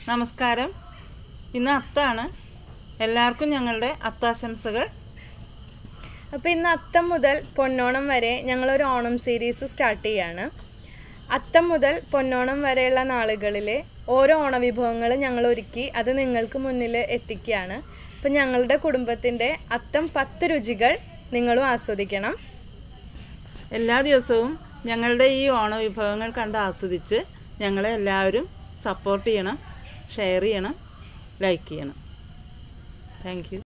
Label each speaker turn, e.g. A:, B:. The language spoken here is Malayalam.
A: നമസ്കാരം ഇന്ന് അത്താണ് എല്ലാവർക്കും ഞങ്ങളുടെ അത്താശംസകൾ
B: അപ്പോൾ ഇന്ന് അത്തം മുതൽ പൊന്നോണം വരെ ഞങ്ങളൊരു ഓണം സീരീസ് സ്റ്റാർട്ട് ചെയ്യാണ് അത്തം മുതൽ പൊന്നോണം വരെയുള്ള നാളുകളിൽ ഓരോ ഓണവിഭവങ്ങൾ ഞങ്ങൾ ഒരുക്കി അത് നിങ്ങൾക്ക് മുന്നിൽ എത്തിക്കുകയാണ് അപ്പം ഞങ്ങളുടെ കുടുംബത്തിൻ്റെ അത്തം പത്ത് രുചികൾ നിങ്ങളും ആസ്വദിക്കണം
A: എല്ലാ ദിവസവും ഞങ്ങളുടെ ഈ ഓണവിഭവങ്ങൾ കണ്ട് ആസ്വദിച്ച് ഞങ്ങളെ എല്ലാവരും സപ്പോർട്ട് ചെയ്യണം ഷെയർ ചെയ്യണം ലൈക്ക് ചെയ്യണം താങ്ക് യു